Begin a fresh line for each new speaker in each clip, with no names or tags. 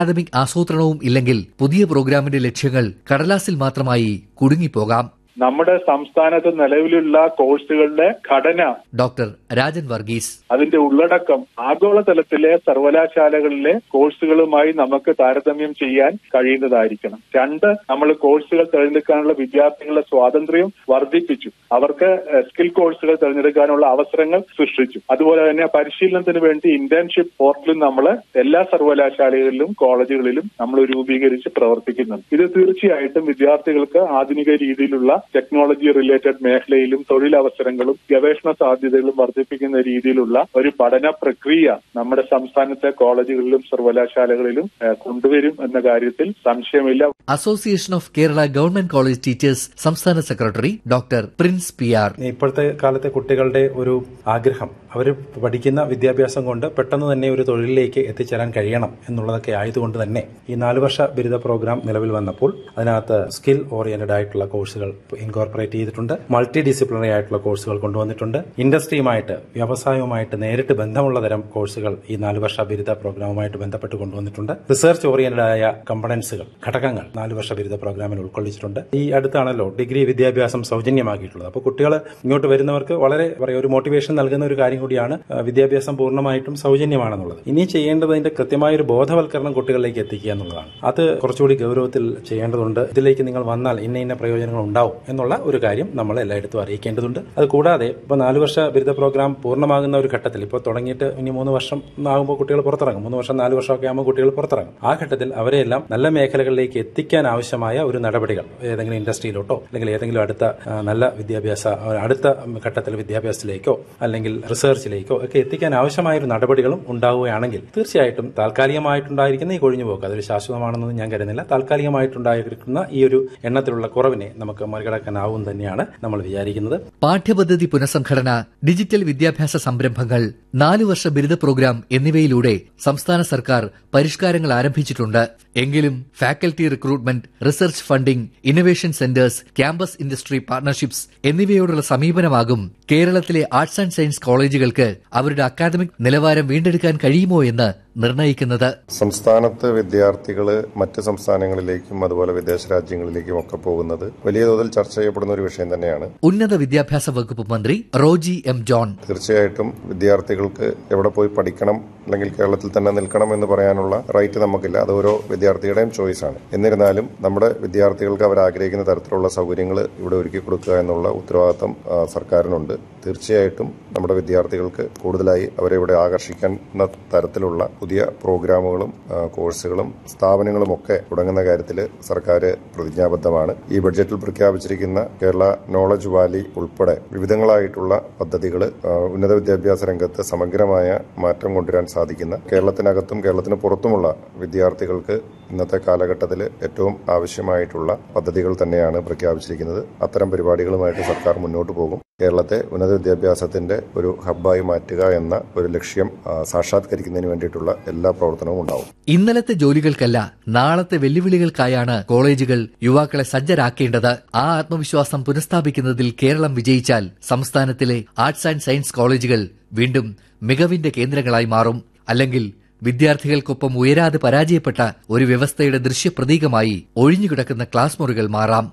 academic ആസൂത്രണവും ഇല്ലെങ്കിൽ പുതിയ പ്രോഗ്രാമിന്റെ ലക്ഷ്യങ്ങൾ കടലാസിൽ മാത്രമായി കുടുങ്ങിപ്പോകാം
നമ്മുടെ സംസ്ഥാനത്ത് നിലവിലുള്ള കോഴ്സുകളുടെ ഘടന
ഡോക്ടർ രാജൻ വർഗീസ്
അതിന്റെ ഉള്ളടക്കം ആഗോളതലത്തിലെ സർവകലാശാലകളിലെ കോഴ്സുകളുമായി നമുക്ക് താരതമ്യം ചെയ്യാൻ കഴിയുന്നതായിരിക്കണം രണ്ട് നമ്മൾ കോഴ്സുകൾ തിരഞ്ഞെടുക്കാനുള്ള വിദ്യാർത്ഥികളുടെ സ്വാതന്ത്ര്യം വർദ്ധിപ്പിച്ചു അവർക്ക് സ്കിൽ കോഴ്സുകൾ തിരഞ്ഞെടുക്കാനുള്ള അവസരങ്ങൾ സൃഷ്ടിച്ചു അതുപോലെ തന്നെ പരിശീലനത്തിന് വേണ്ടി ഇന്റേൺഷിപ്പ് പോർട്ടലും നമ്മൾ എല്ലാ സർവകലാശാലകളിലും കോളേജുകളിലും നമ്മൾ രൂപീകരിച്ച് പ്രവർത്തിക്കുന്നുണ്ട് ഇത് തീർച്ചയായിട്ടും വിദ്യാർത്ഥികൾക്ക് ആധുനിക രീതിയിലുള്ള ടെക്നോളജി റിലേറ്റഡ് മേഖലയിലും തൊഴിലവസരങ്ങളും ഗവേഷണ സാധ്യതകളും വർദ്ധിപ്പിക്കുന്ന രീതിയിലുള്ള ഒരു പഠന പ്രക്രിയ നമ്മുടെ സംസ്ഥാനത്തെ കോളേജുകളിലും സർവകലാശാലകളിലും ഏഹ്, കൊണ്ടുവരും എന്ന കാര്യത്തിൽ സംശയമില്ല
association of Kerala government college teachers സംസ്ഥാന secretary doctor prince P R
ഇപ്പോഴത്തെ കാലത്തെ കുട്ടികളുടെ ഒരു ആഗ്രഹം അവർ പഠിക്കുന്ന വിദ്യാഭ്യാസം കൊണ്ട് പെട്ടെന്ന് തന്നെ ഒരു തൊഴിലിലേക്ക് എത്തിച്ചേരാൻ കഴിയണം എന്നുള്ളതൊക്കെ ആയതുകൊണ്ട് തന്നെ ഈ നാല് വർഷ ബിരുദ പ്രോഗ്രാം നിലവിൽ വന്നപ്പോൾ അതിനകത്ത് സ്കിൽ ഓറിയന്റഡ് ആയിട്ടുള്ള കോഴ്സുകൾ ഇൻകോർപ്പറേറ്റ് ചെയ്തിട്ടുണ്ട് മൾട്ടി ഡിസിപ്ലിനറി ആയിട്ടുള്ള കോഴ്സുകൾ കൊണ്ടുവന്നിട്ടുണ്ട് ഇൻഡസ്ട്രിയുമായിട്ട് വ്യവസായവുമായിട്ട് നേരിട്ട് ബന്ധമുള്ള തരം കോഴ്സുകൾ ഈ നാല് വർഷ ബിരുദ പ്രോഗ്രാമുമായിട്ട് ബന്ധപ്പെട്ട് കൊണ്ടുവന്നിട്ടുണ്ട് റിസർച്ച് ഓറിയന്റഡ് ആയ കമ്പണൻസുകൾ ഘടകങ്ങൾ നാല് വർഷ ബിരുദ പ്രോഗ്രാമിൽ ഉൾക്കൊള്ളിച്ചിട്ടുണ്ട് ഈ അടുത്താണല്ലോ ഡിഗ്രി വിദ്യാഭ്യാസം സൗജന്യമാക്കിയിട്ടുള്ളത് അപ്പോൾ കുട്ടികൾ ഇങ്ങോട്ട് വരുന്നവർക്ക് വളരെ പറയാ ഒരു മോട്ടിവേഷൻ നൽകുന്ന ഒരു കാര്യം കൂടിയാണ് ആ, വിദ്യാഭ്യാസം പൂർണ്ണമായിട്ടും സൗജന്യമാണെന്നുള്ളത് ഇനി ചെയ്യേണ്ടത് അതിന്റെ കൃത്യമായ ഒരു ബോധവൽക്കരണം കുട്ടികളിലേക്ക് എത്തിക്കുക എന്നുള്ളതാണ് അത് കുറച്ചുകൂടി ഗൗരവത്തിൽ ചെയ്യേണ്ടതുണ്ട് ഇതിലേക്ക് നിങ്ങൾ വന്നാൽ ഇന്ന ഇന്ന പ്രയോജനങ്ങൾ ഉണ്ടാവും എന്നുള്ള ഒരു കാര്യം നമ്മൾ എല്ലായിടത്തും അറിയിക്കേണ്ടതുണ്ട് അത് കൂടാതെ ഇപ്പോൾ നാല് വർഷ ബിരുദ പ്രോഗ്രാം പൂർണ്ണമാകുന്ന ഒരു ഘട്ടത്തിൽ ഇപ്പോൾ തുടങ്ങിയിട്ട് ഇനി മൂന്ന് വർഷം ആകുമ്പോൾ കുട്ടികൾ പുറത്തിറങ്ങും മൂന്ന് വർഷം നാല് വർഷമൊക്കെ ആകുമ്പോൾ കുട്ടികൾ പുറത്തിറങ്ങും ആ ഘട്ടത്തിൽ അവരെയെല്ലാം നല്ല മേഖലകളിലേക്ക് എത്തിക്കാൻ ആവശ്യമായ ഒരു നടപടികൾ ഏതെങ്കിലും ഇൻഡസ്ട്രിയിലോട്ടോ അല്ലെങ്കിൽ ഏതെങ്കിലും അടുത്ത ആ, നല്ല വിദ്യാഭ്യാസ ആ, അടുത്ത ഘട്ടത്തിൽ വിദ്യാഭ്യാസത്തിലേക്കോ അല്ലെങ്കിൽ റിസർച്ചിലേക്കോ ഒക്കെ എത്തിക്കാൻ ആവശ്യമായ ഒരു നടപടികളും ഉണ്ടാവുകയാണെങ്കിൽ തീർച്ചയായിട്ടും താൽക്കാലികമായിട്ടുണ്ടായിരിക്കുന്ന ഈ കൊഴിഞ്ഞുപോക്ക് അതൊരു ശാശ്വതമാണെന്നൊന്നും ഞാൻ കരുതുന്നില്ല താൽക്കാലികമായിട്ടുണ്ടായിരിക്കുന്ന ഈ ഒരു എണ്ണത്തിലുള്ള കുറവിനെ നമുക്ക് മറികടക്കാനാവും തന്നെയാണ് നമ്മൾ വിചാരിക്കുന്നത്
പാഠ്യപദ്ധതി പുനഃസംഘടന ഡിജിറ്റൽ വിദ്യാഭ്യാസ സംരംഭങ്ങൾ നാലു വർഷ ബിരുദ പ്രോഗ്രാം എന്നിവയിലൂടെ സംസ്ഥാന സർക്കാർ പരിഷ്കാരങ്ങൾ ആരംഭിച്ചിട്ടുണ്ട് എങ്കിലും faculty recruitment research funding innovation centres campus industry partnerships എന്നിവയോടുള്ള സമീപനമാകും കേരളത്തിലെ ആർട്സ് ആൻഡ് സയൻസ് കോളേജുകൾക്ക് അവരുടെ അക്കാദമിക് നിലവാരം വീണ്ടെടുക്കാൻ കഴിയുമോ എന്ന് നിർണയിക്കുന്നത്
സംസ്ഥാനത്ത് വിദ്യാർത്ഥികൾ മറ്റ് സംസ്ഥാനങ്ങളിലേക്കും അതുപോലെ വിദേശ രാജ്യങ്ങളിലേക്കും ഒക്കെ പോകുന്നത് വലിയ തോതിൽ ചർച്ച ചെയ്യപ്പെടുന്ന ഒരു വിഷയം തന്നെയാണ്
ഉന്നത വിദ്യാഭ്യാസ വകുപ്പ് മന്ത്രി റോജി എം ജോൺ
തീർച്ചയായിട്ടും വിദ്യാർത്ഥികൾക്ക് എവിടെ പോയി പഠിക്കണം അല്ലെങ്കിൽ കേരളത്തിൽ തന്നെ നിൽക്കണം എന്ന് പറയാനുള്ള റൈറ്റ് നമുക്കില്ല അത് ഓരോ വിദ്യാർത്ഥിയുടെയും ചോയ്സ് ആണ് എന്നിരുന്നാലും നമ്മുടെ വിദ്യാർത്ഥികൾക്ക് അവർ ആഗ്രഹിക്കുന്ന തരത്തിലുള്ള സൗകര്യങ്ങൾ ഇവിടെ ഒരുക്കി കൊടുക്കുക എന്നുള്ള ഉത്തരവാദിത്തം ആ, സർക്കാരിനുണ്ട് തീർച്ചയായിട്ടും നമ്മുടെ വിദ്യാർത്ഥികൾക്ക് കൂടുതലായി അവരെ ഇവിടെ ആകർഷിക്കുന്ന തരത്തിലുള്ള പുതിയ പ്രോഗ്രാമുകളും ആ, കോഴ്സുകളും സ്ഥാപനങ്ങളും ഒക്കെ തുടങ്ങുന്ന കാര്യത്തിൽ സർക്കാർ പ്രതിജ്ഞാബദ്ധമാണ് ഈ ബഡ്ജറ്റിൽ പ്രഖ്യാപിച്ചിരിക്കുന്ന കേരള നോളജ് വാലി ഉൾപ്പെടെ വിവിധങ്ങളായിട്ടുള്ള പദ്ധതികൾ ഉന്നത വിദ്യാഭ്യാസ രംഗത്ത് സമഗ്രമായ മാറ്റം കൊണ്ടുവരാൻ സാധിക്കുന്ന കേരളത്തിനകത്തും കേരളത്തിന് പുറത്തുമുള്ള വിദ്യാർത്ഥികൾക്ക് ഇന്നത്തെ കാലഘട്ടത്തിൽ ഏറ്റവും ആവശ്യമായിട്ടുള്ള പദ്ധതികൾ തന്നെയാണ് പ്രഖ്യാപിച്ചിരിക്കുന്നത് അത്തരം പരിപാടികളുമായിട്ട് സർക്കാർ മുന്നോട്ട് പോകും കേരളത്തെ ഉന്നത വിദ്യാഭ്യാസത്തിന്റെ ഒരു ഹബ്ബായി മാറ്റുക എന്ന ഒരു ലക്ഷ്യം ആ, സാക്ഷാത്കരിക്കുന്നതിന് വേണ്ടിയിട്ടുള്ള എല്ലാ പ്രവർത്തനവും ഉണ്ടാവും
ഇന്നലത്തെ ജോലികൾക്കല്ല നാളത്തെ വെല്ലുവിളികൾക്കായാണ് കോളേജുകൾ യുവാക്കളെ സജ്ജരാക്കേണ്ടത് ആ ആത്മവിശ്വാസം പുനഃസ്ഥാപിക്കുന്നതിൽ കേരളം വിജയിച്ചാൽ സംസ്ഥാനത്തിലെ ആർട്സ് ആൻഡ് സയൻസ് കോളേജുകൾ വീണ്ടും മികവിന്റെ കേന്ദ്രങ്ങളായി മാറും അല്ലെങ്കിൽ വിദ്യാർത്ഥികൾക്കൊപ്പം ഉയരാതെ പരാജയപ്പെട്ട ഒരു വ്യവസ്ഥയുടെ ദൃശ്യപ്രതീകമായി ഒഴിഞ്ഞുകിടക്കുന്ന ക്ലാസ് മുറികൾ മാറാം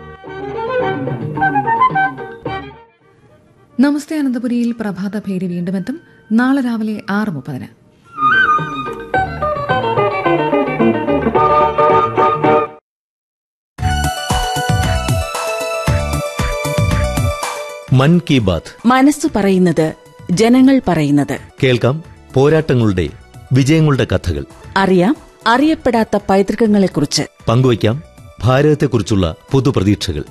നമസ്തേ അനന്തപുരിയിൽ പ്രഭാത ഭേരി വീണ്ടും എത്തും നാളെ രാവിലെ ആറ് മുപ്പതിന്
മൻ കി ബാത്ത്
മനസ്സു പറയുന്നത് ജനങ്ങൾ പറയുന്നത്
കേൾക്കാം പോരാട്ടങ്ങളുടെ വിജയങ്ങളുടെ കഥകൾ
അറിയാം അറിയപ്പെടാത്ത പൈതൃകങ്ങളെക്കുറിച്ച്
പങ്കുവയ്ക്കാം ഭാരതത്തെക്കുറിച്ചുള്ള പുതുപ്രതീക്ഷകൾ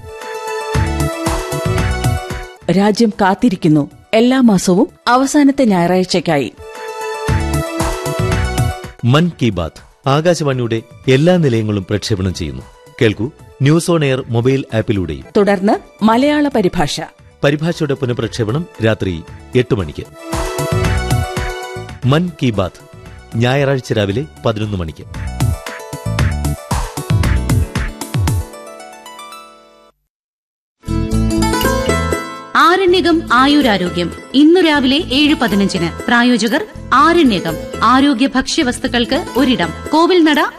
രാജ്യം കാത്തിരിക്കുന്നു എല്ലാ മാസവും അവസാനത്തെ ഞായറാഴ്ചയ്ക്കായി
മൻ കി ബാത്ത് ആകാശവാണിയുടെ എല്ലാ നിലയങ്ങളും പ്രക്ഷേപണം ചെയ്യുന്നു കേൾക്കൂ ന്യൂസ് ഓൺ എയർ മൊബൈൽ ആപ്പിലൂടെയും
തുടർന്ന് മലയാള പരിഭാഷ
പരിഭാഷയുടെ പുനഃപ്രക്ഷേപണം രാത്രി എട്ട് മണിക്ക് മൻ കി ബാത്ത് ഞായറാഴ്ച രാവിലെ പതിനൊന്ന് മണിക്ക്
ആരണ്യകം ആരണ്യകം ആയുരാരോഗ്യം ഇന്നു രാവിലെ ഏഴ് പതിനഞ്ചിന് പ്രായോജകർ ആരണ്യകം ആരോഗ്യ ഭക്ഷ്യവസ്തുക്കൾക്ക് ഒരിടം കോവിൽനട